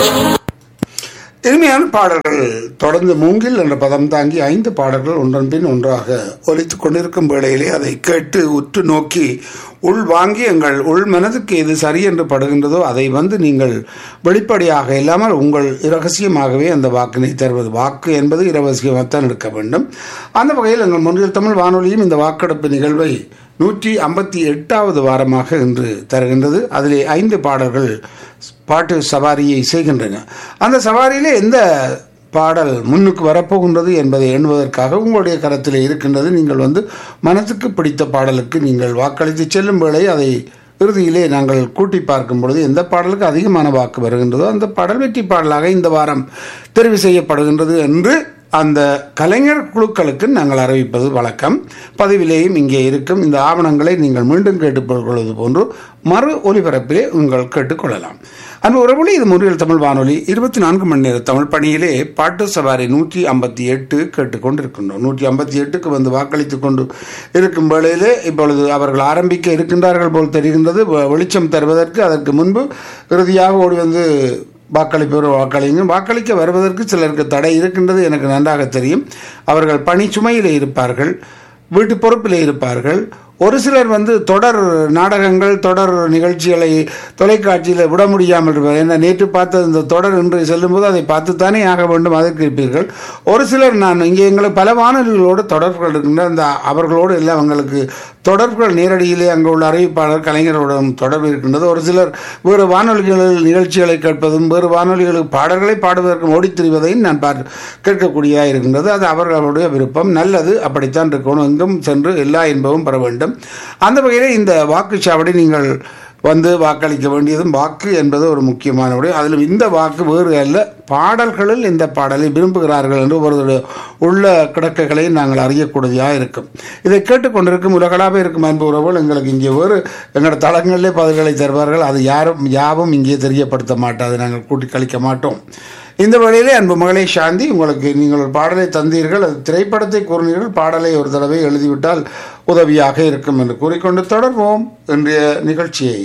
இனிமையான பாடல்கள் தொடர்ந்து மூங்கில் என்ற பதம் தாங்கி ஐந்து பாடல்கள் ஒன்றன் பின் ஒன்றாக ஒலித்துக் கொண்டிருக்கும் வேளையிலே அதை கேட்டு உற்று நோக்கி உள் வாங்கி எங்கள் உள் மனதுக்கு எது சரி என்று படுகின்றதோ அதை வந்து நீங்கள் வெளிப்படையாக இல்லாமல் உங்கள் இரகசியமாகவே அந்த வாக்கினை தருவது வாக்கு என்பது இரகசியமாகத்தான் இருக்க வேண்டும் அந்த வகையில் எங்கள் முன்னில் தமிழ் வானொலியும் இந்த வாக்கெடுப்பு நிகழ்வை நூற்றி ஐம்பத்தி எட்டாவது வாரமாக இன்று தருகின்றது அதிலே ஐந்து பாடல்கள் பாட்டு சவாரியை செய்கின்றன அந்த சவாரியிலே எந்த பாடல் முன்னுக்கு வரப்போகின்றது என்பதை எண்ணுவதற்காக உங்களுடைய கரத்தில் இருக்கின்றது நீங்கள் வந்து மனதுக்கு பிடித்த பாடலுக்கு நீங்கள் வாக்களித்து செல்லும் வேளை அதை இறுதியிலே நாங்கள் கூட்டி பார்க்கும் பொழுது எந்த பாடலுக்கு அதிகமான வாக்கு வருகின்றதோ அந்த பாடல் வெற்றி பாடலாக இந்த வாரம் தெரிவு செய்யப்படுகின்றது என்று அந்த கலைஞர் குழுக்களுக்கு நாங்கள் அறிவிப்பது வழக்கம் பதிவிலேயும் இங்கே இருக்கும் இந்த ஆவணங்களை நீங்கள் மீண்டும் கேட்டுக்கொள்வது போன்று மறு ஒலிபரப்பிலே உங்கள் கேட்டுக்கொள்ளலாம் அன்பு உறவுகளே இது முறையில் தமிழ் வானொலி இருபத்தி நான்கு மணி நேர தமிழ் பணியிலே பாட்டு சவாரி நூற்றி ஐம்பத்தி எட்டு கேட்டுக்கொண்டிருக்கின்றோம் நூற்றி ஐம்பத்தி எட்டுக்கு வந்து வாக்களித்துக் கொண்டு இருக்கும் வேளையிலே இப்பொழுது அவர்கள் ஆரம்பிக்க இருக்கின்றார்கள் போல் தெரிகின்றது வெ- வெளிச்சம் தருவதற்கு அதற்கு முன்பு இறுதியாக ஓடி வந்து வாக்களிப்பவர் வாக்களிங்க வாக்களிக்க வருவதற்கு சிலருக்கு தடை இருக்கின்றது எனக்கு நன்றாக தெரியும் அவர்கள் பணி சுமையிலே இருப்பார்கள் வீட்டு பொறுப்பிலே இருப்பார்கள் ஒரு சிலர் வந்து தொடர் நாடகங்கள் தொடர் நிகழ்ச்சிகளை தொலைக்காட்சியில் விட முடியாமல் இருப்பார் ஏன்னா நேற்று பார்த்த இந்த தொடர் இன்று செல்லும்போது அதை பார்த்துத்தானே ஆக வேண்டும் அதற்கு இருப்பீர்கள் ஒரு சிலர் நான் இங்கே எங்களுக்கு பல வானொலிகளோடு தொடர்புகள் இருக்கின்ற அந்த அவர்களோடு எல்லாம் அவங்களுக்கு தொடர்புகள் நேரடியிலே அங்கே உள்ள அறிவிப்பாளர் கலைஞர்களுடன் தொடர்பு இருக்கின்றது ஒரு சிலர் வேறு வானொலிகளில் நிகழ்ச்சிகளை கேட்பதும் வேறு வானொலிகளுக்கு பாடல்களை பாடுவதற்கும் ஓடித் திரிவதையும் நான் பார் கேட்கக்கூடியதாக இருக்கின்றது அது அவர்களுடைய விருப்பம் நல்லது அப்படித்தான் இருக்கணும் எங்கும் சென்று எல்லா இன்பமும் பெற வேண்டும் அந்த வகையில் இந்த வாக்குச்சாவடி நீங்கள் வந்து வாக்களிக்க வேண்டியதும் வாக்கு என்பது ஒரு முக்கியமான விடை அதிலும் இந்த வாக்கு வேறு அல்ல பாடல்களில் இந்த பாடலை விரும்புகிறார்கள் என்று ஒரு உள்ள கிடக்கைகளை நாங்கள் அறியக்கூடியதாக இருக்கும் இதை கேட்டுக்கொண்டிருக்கும் உலகளாக இருக்கும் அன்பு உறவுகள் எங்களுக்கு இங்கே வேறு எங்களோட தளங்களிலே பதில்களை தருவார்கள் அது யாரும் யாவும் இங்கே தெரியப்படுத்த மாட்டாது நாங்கள் கூட்டி கழிக்க மாட்டோம் இந்த வழியிலே அன்பு மகளே சாந்தி உங்களுக்கு நீங்கள் ஒரு பாடலை தந்தீர்கள் அது திரைப்படத்தை கூறினீர்கள் பாடலை ஒரு தடவை எழுதிவிட்டால் உதவியாக இருக்கும் என்று கூறிக்கொண்டு தொடர்வோம் இன்றைய நிகழ்ச்சியை